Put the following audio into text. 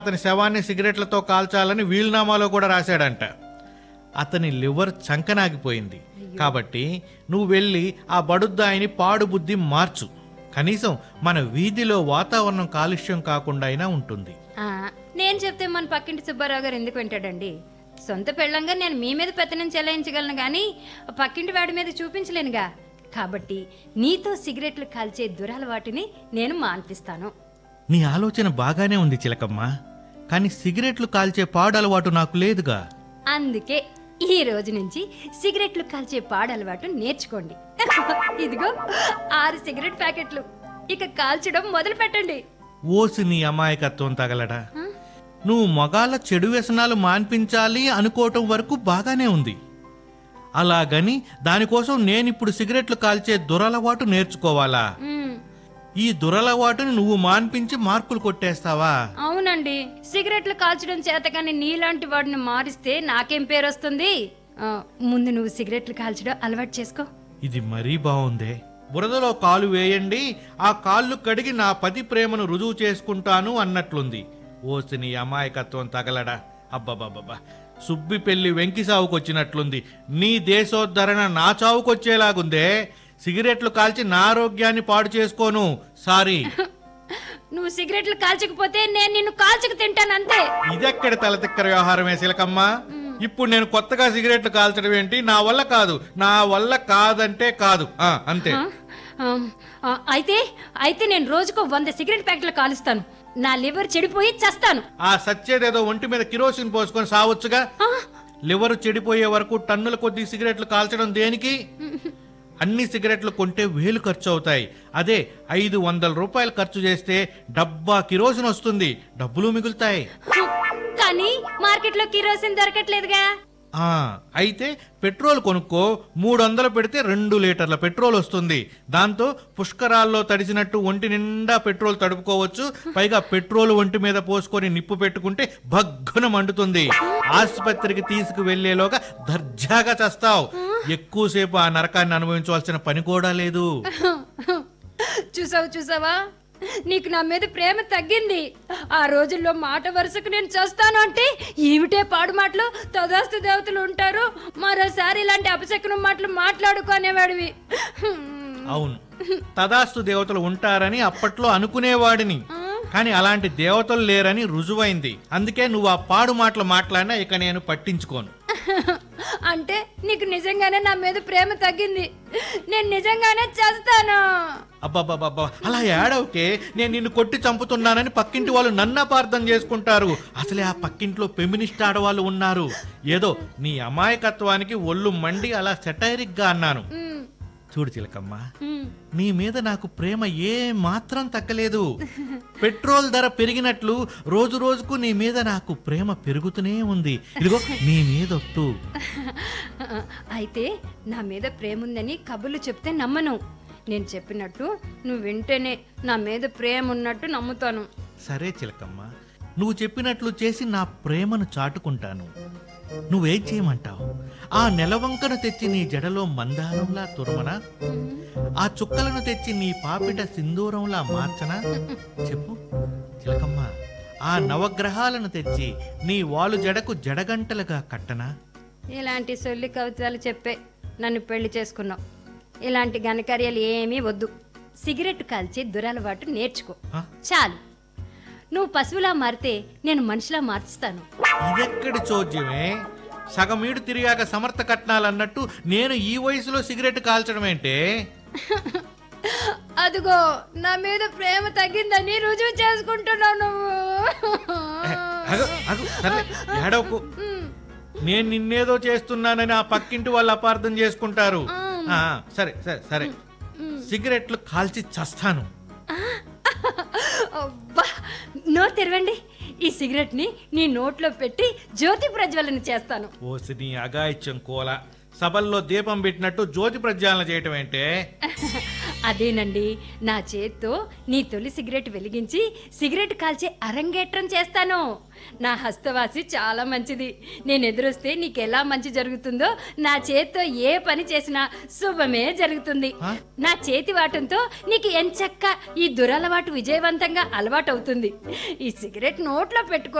అతని శవాన్ని సిగరెట్లతో కాల్చాలని వీలునామాలో కూడా రాశాడంట అతని లివర్ చంకనాగిపోయింది కాబట్టి నువ్వు వెళ్ళి ఆ బడుద్దాయిని పాడు బుద్ధి మార్చు కనీసం మన వీధిలో వాతావరణం కాలుష్యం కాకుండా అయినా ఉంటుంది ఆ, నేను చెప్తే మన పక్కింటి సుబ్బారావు గారు ఎందుకు వింటాడండి సొంత పెళ్ళంగా నేను మీ మీద పెత్తనం చెలాయించగలను కానీ పక్కింటి వాడి మీద చూపించలేనుగా కాబట్టి నీతో సిగరెట్లు కాల్చే దురలవాటిని నేను మాన్పిస్తాను నీ ఆలోచన బాగానే ఉంది చిలకమ్మ కానీ సిగరెట్లు కాల్చే పాడు అలవాటు నాకు లేదుగా అందుకే ఈ రోజు నుంచి సిగరెట్లు కాల్చే పాడలవాటు నేర్చుకోండి ఇదిగో ఆరు సిగరెట్ ప్యాకెట్లు ఇక కాల్చడం మొదలు పెట్టండి ఓసి నీ అమాయకత్వం తగలడా నువ్వు మగాళ్ళ చెడు వ్యసనాలు మాన్పించాలి అనుకోవటం వరకు బాగానే ఉంది అలాగని దానికోసం నేనిప్పుడు సిగరెట్లు కాల్చే దురలవాటు నేర్చుకోవాలా మ్మ్. ఈ దురలవాటుని నువ్వు మాన్పించి మార్కులు కొట్టేస్తావా అవునండి సిగరెట్లు కాల్చడం చేత కానీ నీలాంటి వాడిని మారిస్తే నాకేం పేరు వస్తుంది ఆ, ముందు నువ్వు సిగరెట్లు కాల్చడం అలవాటు చేసుకో ఇది మరీ బాగుందే బురదలో కాలు వేయండి ఆ కాళ్ళు కడిగి నా పతి ప్రేమను రుజువు చేసుకుంటాను అన్నట్లుంది ఓసి నీ అమాయకత్వం తగలడా అబ్బబ్బబ్బబ్బా సుబ్బి పెళ్లి వెంకి సావుకొచ్చినట్లుంది నీ దేశోద్ధరణ నా చావుకొచ్చేలాగుందే సిగరెట్లు కాల్చి నా ఆరోగ్యాన్ని పాడు చేసుకోను సారీ నువ్వు సిగరెట్లు కాల్చకపోతే నేను నిన్ను కాల్చక తింటాను అంతే ఇదెక్కడ తలతిక్కర వ్యవహారమే శిలకమ్మ ఇప్పుడు నేను కొత్తగా సిగరెట్లు కాల్చడం ఏంటి నా వల్ల కాదు నా వల్ల కాదంటే కాదు ఆ, అంతే ఆ? ఆమ్, ఆ, అయితే అయితే నేను రోజుకో వంద సిగరెట్ ప్యాకెట్లు కాలుస్తాను నా లివర్ చెడిపోయి చస్తాను ఆ సచ్చేదేదో ఒంటి మీద కిరోసిన్ పోసుకొని సావచ్చుగా లివర్ చెడిపోయే వరకు టన్నుల కొద్ది సిగరెట్లు కాల్చడం దేనికి అన్ని సిగరెట్లు కొంటే వేలు ఖర్చు అవుతాయి అదే ఐదు వందల రూపాయలు ఖర్చు చేస్తే డబ్బా కిరోసిన్ వస్తుంది డబ్బులు మిగులుతాయి కానీ మార్కెట్లో కిరోసిన్ దొరకట్లేదుగా ఆ అయితే పెట్రోల్ కొనుక్కో మూడు వందలు పెడితే రెండు లీటర్ల పెట్రోల్ వస్తుంది దాంతో పుష్కరాల్లో తడిసినట్టు ఒంటి నిండా పెట్రోల్ తడుపుకోవచ్చు పైగా పెట్రోల్ ఒంటి మీద పోసుకొని నిప్పు పెట్టుకుంటే భగ్గున మండుతుంది ఆసుపత్రికి తీసుకు వెళ్లేలోగా దర్జాగా చస్తావు ఎక్కువసేపు ఆ నరకాన్ని అనుభవించవలసిన పని కూడా లేదు చూసావు చూసావా నీకు నా మీద ప్రేమ తగ్గింది ఆ రోజుల్లో మాట వరుసకు నేను చేస్తాను అంటే ఏమిటే పాడు మాటలు తదాస్తు దేవతలు ఉంటారు మరోసారి ఇలాంటి అపశకునం మాటలు మాట్లాడుకునేవాడివి అవును తదాస్తు దేవతలు ఉంటారని అప్పట్లో అనుకునేవాడిని కానీ అలాంటి దేవతలు లేరని రుజువైంది అందుకే నువ్వు ఆ పాడు మాటలు మాట్లాడినా ఇక నేను పట్టించుకోను అంటే నీకు నిజంగానే నా మీద ప్రేమ తగ్గింది నేను నిజంగానే చేస్తాను అబ్బాబ్బాబ్బా అలా ఏడవకే నేను నిన్ను కొట్టి చంపుతున్నానని పక్కింటి వాళ్ళు నన్ను అపార్థం చేసుకుంటారు అసలే ఆ పక్కింట్లో ఫెమినిస్ట్ ఆడవాళ్ళు ఉన్నారు ఏదో నీ అమాయకత్వానికి ఒళ్ళు మండి అలా సెటైరిక్ గా అన్నాను ఉమ్, చూడు చిలకమ్మ ఉమ్. నీ మీద నాకు ప్రేమ ఏ మాత్రం తగ్గలేదు పెట్రోల్ ధర పెరిగినట్లు రోజు రోజుకు నీ మీద నాకు ప్రేమ పెరుగుతూనే ఉంది ఇదిగో నీ మీద ఒట్టు అయితే నా మీద ప్రేమ ఉందని కబుర్లు చెప్తే నమ్మను నేను చెప్పినట్టు నువ్వు వింటేనే నా మీద ప్రేమ ఉన్నట్టు నమ్ముతాను సరే చిలకమ్మ నువ్వు చెప్పినట్లు చేసి నా ప్రేమను చాటుకుంటాను నువ్వేం చేయమంటావు ఆ నెలవంకను తెచ్చి నీ జడలో మందారంలా తురమనా ఆ చుక్కలను తెచ్చి నీ పాపిట సింధూరంలా మార్చనా చెప్పు చిలకమ్మ ఆ నవగ్రహాలను తెచ్చి నీ వాలు జడకు జడగంటలుగా కట్టనా ఇలాంటి సొల్లి కవితలు చెప్పే నన్ను పెళ్లి చేసుకున్నావు ఇలాంటి ఘనకార్యాలు ఏమీ వద్దు సిగరెట్ కాల్చి దురలవాటు నేర్చుకో ఆ? చాలు నువ్వు పశువులా మారితే నేను మనిషిలా మార్చుతాను ఇదెక్కడి చోద్యమే సగమీడు తిరిగాక సమర్థ కట్నాలన్నట్టు నేను ఈ వయసులో సిగరెట్ కాల్చడం ఏంటే అదిగో నా మీద ప్రేమ తగ్గిందని రుజువు చేసుకుంటున్నావు నువ్వు ఏ, అగు, అగు, సర్లే, ఏడవకు నేను నిన్నేదో చేస్తున్నానని ఆ పక్కింటి వాళ్ళు అపార్థం చేసుకుంటారు ఆ, సరే సరే సరే సిగరెట్లు కాల్చి చస్తాను అబ్బా నోరు తెరవండి ఈ సిగరెట్ ని నీ నోట్లో పెట్టి జ్యోతి ప్రజ్వలన చేస్తాను ఓసి నీ అగాయిత్యం కోల సభల్లో దీపం పెట్టినట్టు జ్యోతి ప్రజ్వాలన చేయటం ఏంటే అదేనండి నా చేత్తో నీ తొలి సిగరెట్ వెలిగించి సిగరెట్ కాల్చే అరంగేట్రం చేస్తాను నా హస్తవాసి చాలా మంచిది నేను ఎదురొస్తే నీకు ఎలా మంచి జరుగుతుందో నా చేత్తో ఏ పని చేసినా శుభమే జరుగుతుంది ఆ? నా చేతి వాటంతో నీకు ఎంచక్క ఈ దురలవాటు విజయవంతంగా అలవాటు అవుతుంది ఈ సిగరెట్ నోట్లో పెట్టుకో